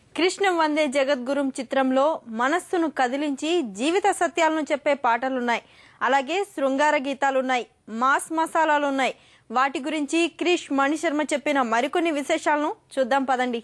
కృష్ణం వందే జగద్గురుం చిత్రంలో మనస్సును కదిలించి జీవిత సత్యాలను చెప్పే పాటలున్నాయి అలాగే శృంగార గీతాలున్నాయి మాస్ మసాలాలున్నాయి వాటి గురించి క్రిష్ మణిశర్మ చెప్పిన మరికొన్ని విశేషాలను చూద్దాం పదండి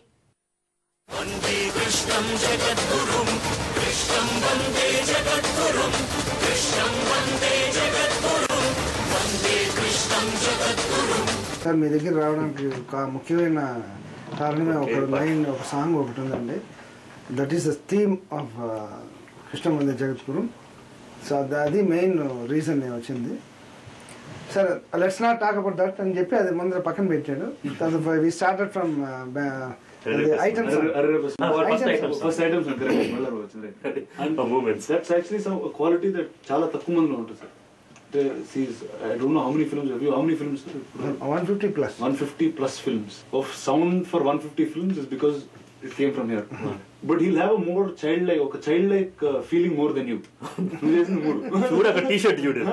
సార్ మీ దగ్గర రావడానికి ఒక ముఖ్యమైన కారణమే ఒక లైన్ ఒక సాంగ్ ఒకటి ఉందండి that is the theme of Krishna మంది జగద్గురు సో అది మెయిన్ రీజన్ నేను వచ్చింది sir let's not talk about that అని చెప్పి అది ముందర పక్కన పెట్టాడు we started from items first items first items moments that's actually some quality that చాలా తక్కువ మందిలో ఉంటుంది సార్ అంటే సీస్ I don't know how many films how many films one fifty plus 150 plus films of sound for 150 films is because it came from here. But he'll have a more childlike, ఒక childlike uh, feeling more than you. నువ్వు చేసిన మూడు చూడు అక్కడ T shirt చూడు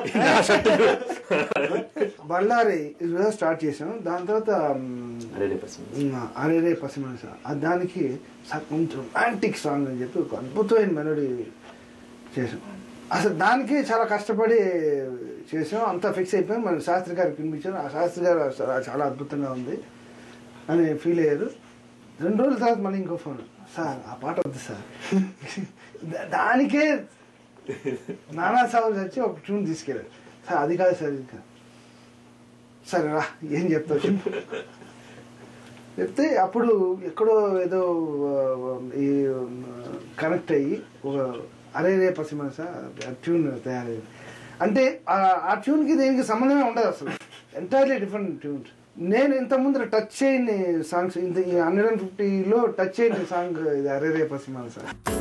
Ballari start చేసాం దాని తర్వాత అరే రే పర్సన్ అరే రే పసిమనస దానికి స- కొంచెం రొమాంటిక్ సాంగ్ అని చెప్పి ఒక అద్భుతమైన మెలోడీ చేసాం అసలు దానికి చాలా కష్టపడి చేసాం అంతా ఫిక్స్ అయిపోయి మన శాస్త్రి గారికి వినిపించాను ఆ శాస్త్రి గారు అసలు చాలా అద్భుతంగా ఉంది అని ఫీల్ అయ్యారు రెండు రోజుల తర్వాత మళ్ళీ ఇంకో ఫోన్ సార్ ఆ పాట వద్దు సార్ దా- దానికే నానా సాగులు వచ్చి ఒక ట్యూన్ తీసుకెళ్ళారు సార్ అది కాదు సార్ ఇది కాదు సరే రా ఏం చెప్తావు చెప్పు చెప్తే అప్పుడు ఎక్కడో ఏదో ఆ, ఈ కనెక్ట్ అయ్యి ఒక అరే రే పసి మనస ట్యూన్ తయారైంది అంటే ఆ- ఆ ట్యూన్కి దేనికి సంబంధమే ఉండదు అసలు ఎంటైర్లీ డిఫరెంట్ ట్యూన్స్ నేను ఇంత ముందర టచ్ చేయని సాంగ్స్ ఇంత ఈ హండ్రెడ్ అండ్ ఫిఫ్టీలో టచ్ చేయని సాంగ్ ఇది అరే రే పసి మనస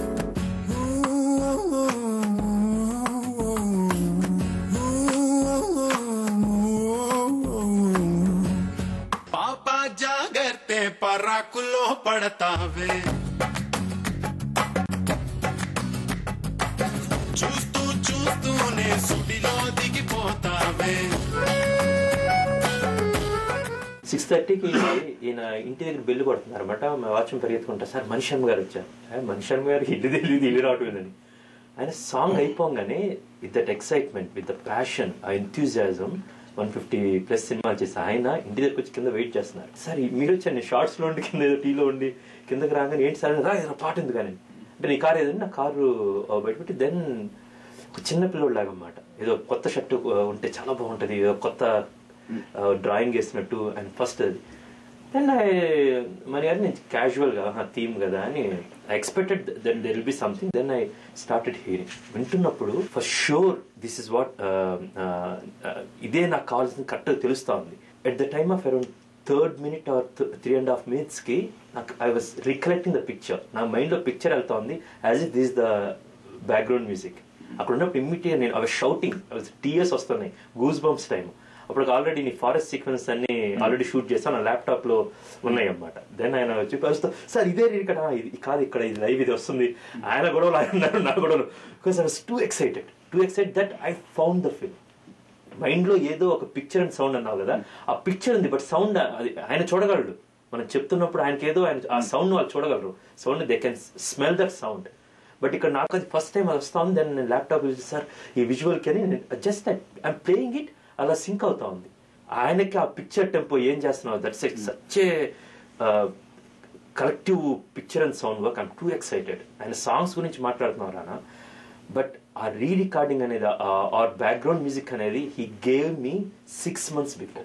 పాప జాగర్తే పరాకులో పడతావే చూస్తూ చూస్తూనే సుడిలో దిగిపోతావే సిక్స్ థర్టీకి ఈయన ఇంటి దగ్గర బెల్లు కొడుతున్నారు అనమాట మా వాచ్యం పరిగెత్తుకుంటా సార్ మనిషమ్మ గారు వచ్చారు "ఏ, మనిషమ్మ గారు ఇల్లు తెలియదు ఇల్లు రావట్లేదని ఆయన సాంగ్ అయిపోగానే with that excitement with the passion ఆ ఎంథ్యూజియాజం వన్ ఫిఫ్టీ ప్లస్ సినిమాలు చేసి ఆయన ఇంటి దగ్గరకు వచ్చి కింద వెయిట్ చేస్తున్నారు సార్ ఈ- మీరు వచ్చాను షార్ట్స్ లో ఉండి కింద ఏదో టీలో ఉండి కిందకి రాగానే ఏంటి సార్ రా ఏదైనా పాట ఉంది కానీ అంటే నీ కారు ఏదండి నా కారు బయటపెట్టి దెన్ ఒక చిన్న పిల్లోడు లాగా అన్నమాట ఏదో కొత్త షర్ట్ ఉంటే చాలా బాగుంటది ఏదో కొత్త డ్రాయింగ్ వేసినట్టు అండ్ ఫస్ట్ అది దెన్ ఐ మరి అది నేను క్యాజువల్ గా థీమ్ కదా అని I expected then there will be something then I started hearing వింటున్నప్పుడు for sure this is what ఇదే నాకు కావాల్సిన కరెక్ట్ తెలుస్తా ఉంది at the time of around third minute or three and half minutes కి నాకు I was recollecting the picture నా mind లో పిక్చర్ వెళ్తా ఉంది as it this the background music అక్కడ ఉన్నప్పుడు ఇమ్మీడియట్ నేను అవి షౌటింగ్ టీఎస్ వస్తున్నాయి గూస్ బంప్స్ టైం అప్పుడు ఆల్రెడీ నీ ఫారెస్ట్ సీక్వెన్స్ అన్ని ఆల్రెడీ షూట్ చేస్తాను నా ల్యాప్టాప్ లో ఉన్నాయి అన్నమాట దెన్ ఆయన వచ్చి కలుస్తా సార్ ఇదే ఇక్కడ ఇది కాదు ఇక్కడ ఇది లైవ్ ఇది వస్తుంది ఆయన గొడవలు ఆయన ఉన్నారు నా గొడవలు because I was too excited too excite that I found the film mind లో ఏదో ఒక పిక్చర్ అండ్ సౌండ్ అన్నావు కదా ఆ పిక్చర్ ఉంది బట్ సౌండ్ అది ఆయన చూడగలడు మనం చెప్తున్నప్పుడు ఆయనకి ఏదో ఆయన ఆ సౌండ్ వాళ్ళు చూడగలరు sound they can smell that sound but ఇక్కడ నాకు అది ఫస్ట్ టైం అది వస్తా ఉంది దెన్ నేను ల్యాప్టాప్ యూజ్ సార్ ఈ విజువల్ కి అని జస్ట్ ఐఎమ్ ప్లేయింగ్ ఇట్ అలా సింక్ అవుతా ఉంది ఆయనకి ఆ పిక్చర్ టెంపో ఏం చేస్తున్నావు that's such collective picture and sound work I'm too excited ఆయన సాంగ్స్ గురించి మాట్లాడుతున్నారు ఆయన బట్ ఆ రీ రికార్డింగ్ అనేది ఆర్ బ్యాక్గ్రౌండ్ మ్యూజిక్ అనేది he gave me six months before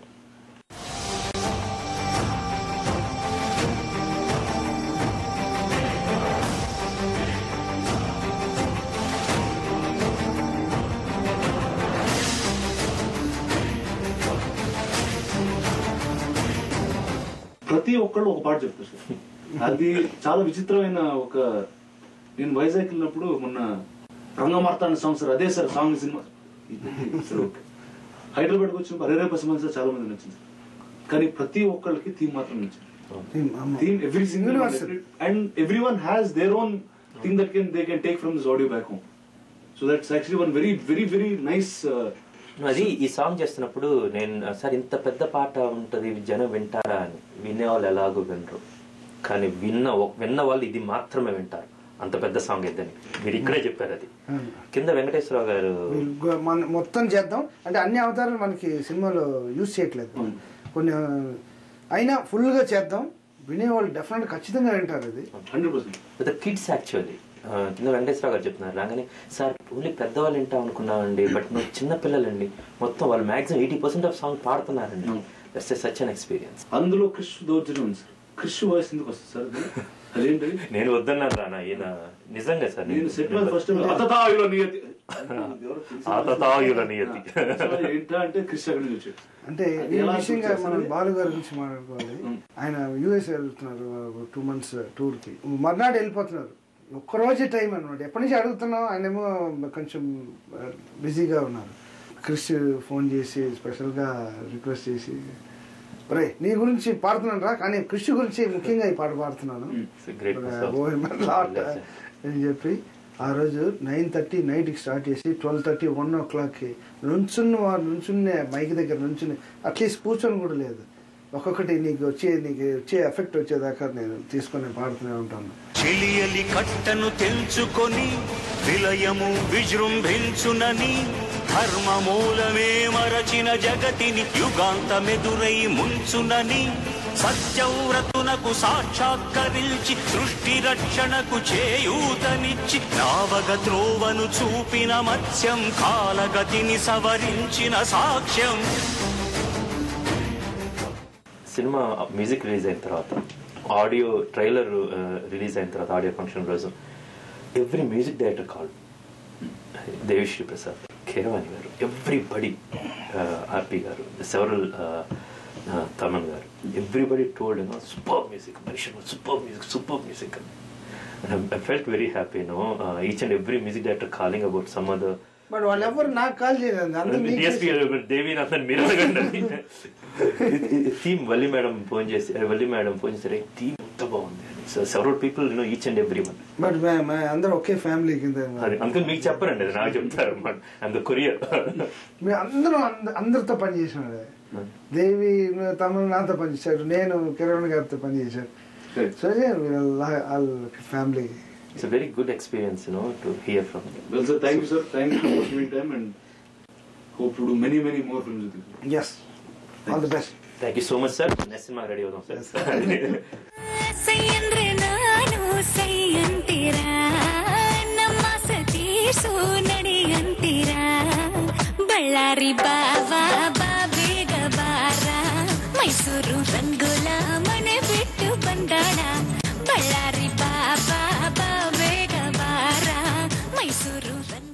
ప్రతి ఒక్కళ్ళు ఒక పాట చెప్తారు సార్ అది చాలా విచిత్రమైన ఒక నేను వైజాగ్ వెళ్ళినప్పుడు మొన్న రంగమార్తాండ సాంగ్ సార్ అదే సార్ సాంగ్ సినిమా సార్ ఓకే హైదరాబాద్కి వచ్చినప్పుడు అరే రే పసిమని సార్ చాలా మంది నచ్చింది కానీ ప్రతి ఒక్కళ్ళకి థీమ్ మాత్రం నచ్చింది theme every single one Universal. and everyone has their own thing that can they can take from this audio back home so that's actually one very very very nice uh, అది ఈ song చేస్తున్నప్పుడు నేను sir ఇంత పెద్ద పాట ఉంటది జనం వింటారా అని వినేవాళ్ళు ఎలాగో వినరు కానీ విన్న విన్న వాళ్ళు ఇది మాత్రమే వింటారు అంత పెద్ద సాంగ్ ఇద్దని మీరు ఇక్కడే చెప్పారు అది కింద వెంకటేశ్వరరావు గారు వీళ్ళు గో- మన మొత్తం చేద్దాం అంటే అన్ని అవతారాలు మనకి సినిమాలో యూజ్ చేయట్లేదు కొన్ని ఆ, అయినా ఫుల్గా చేద్దాం వినేవాళ్ళు డెఫినెట్ ఖచ్చితంగా వింటారు ఇది hundred percent with kids actually కింద వెంకటేశ్వరరావు గారు చెప్తున్నారు రాగానే సార్ ఓన్లీ పెద్దవాళ్ళు వింటా అనుకున్నామండి బట్ నువ్వు చిన్న పిల్లలండి మొత్తం వాళ్ళు maximum eighty percent of song పాడుతున్నారండి దట్స్ సచ్ అన్ ఎక్స్పీరియన్స్ అందులో క్రిష్ దౌర్జన్యం ఉంది సార్ క్రిష్ వాయిస్ ఎందుకు వస్తుంది సార్ అది? అదేంటి నేను వద్దన్నాను రానా ఈయన నిజంగా సార్ నేను సెట్ మీద ఫస్ట్ టైం అతతాయుల నియతి ఎవరో తెలుసా? ఆతతాయుల నియతి. అసలు ఏంటా అంటే క్రిష్ అక్కడి నుంచి వచ్చాడు అంటే అది ఈ ఎలా విషయంగా చూసేస్తుంది? మనం బాలు గారి గురించి మాట్లాడుకోవాలి ఆయన యూఎస్ వెళ్తున్నారు టూ మంత్స్ టూర్ కి మర్నాడు వెళ్ళిపోతున్నారు ఒక్కరోజే టైం అనమాట ఎప్పటి నుంచి అడుగుతున్నాం ఆయనేమో కొంచెం బిజీగా ఉన్నారు క్రిష్ ఫోన్ చేసి స్పెషల్గా రిక్వెస్ట్ చేసి రే నీ గురించి పాడుతున్నాను రా కానీ కృషి గురించి ముఖ్యంగా ఈ పాట పాడుతున్నాను It's a great message. A lot అని చెప్పి ఆ రోజు నైన్ థర్టీ నైట్కి స్టార్ట్ చేసి ట్వెల్వ్ థర్టీ వన్ ఓ క్లాక్కి నుంచున్న వారు నుంచున్నే మైక్ దగ్గర నుంచుని అట్లీస్ట్ కూర్చొని కూడా లేదు ఒక్కొక్కటి నీకు వచ్చే నీకు వచ్చే ఎఫెక్ట్ వచ్చేదాకా నేను తీసుకొని పాడుతూనే ఉంటాను చెలియలి కట్టను తెంచుకొని విలయము విజృంభించునని ధర్మమూలమే మరచిన జగతిని యుగాంతమెదురై ముంచునని సత్యవ్రతునకు సాక్షాత్కరించి సృష్టి రక్షణకు చేయూతనిచ్చి నావగ త్రోవను చూపిన మత్స్యం కాలగతిని సవరించిన సాక్ష్యం సినిమా మ్యూజిక్ రిలీజ్ అయిన తర్వాత ఆడియో ట్రైలర్ రిలీజ్ అయిన తర్వాత ఆడియో ఫంక్షన్ రోజు every music director call Devisri Prasad Keeravani garu everybody RP garu several Thaman garu everybody told no super music మనిషి super music super music I felt very happy no each and every music director calling about some other but వాళ్ళు ఎవరు నాకు call చేయలేదు అందరూ నీకు DSP దేవి అతను మీరు అడగండి థీమ్ వల్లి మేడం ఫోన్ చేసి వల్లి మేడం ఫోన్ చేసి థీమ్ ఎంత బాగుంది so several people no each and every one but అందరూ ఒకే ఫ్యామిలీ కింద అది అందుకని మీకు చెప్పరండి అది నాకు చెప్తారు అంత కొరియర్ మేము అందరూ అంద- అందరితో పని చేసినాడు దేవి తమిళ నాతో పనిచేశారు నేను కిరణ్ గారితో పనిచేశారు Right. So family it's very good experience no to hear from well sir thank you sir thank you for giving time and hope to do many many more films with us all the best thank you so much sir next సినిమా ready అవుదాం sir ಸೈ ಅಂದ್ರೆ ನಾನು ಸೈ ಅಂತೀರಾ ನಮ್ಮ ಸತೀಶು ನಡಿ ಅಂತೀರಾ ಬಳ್ಳಾರಿ ಬಾವಾ ಬಾ ಬೇಗ ಬಾರ ಮೈಸೂರು ರಂಗೋಲ ಮನೆ ಬಿಟ್ಟು ಬಂದಾಳ ಬಳ್ಳಾರಿ ಬಾಬಾ ಬಾ ಬೇಗ ಬಾರ ಮೈಸೂರು ರಂಗೋಲ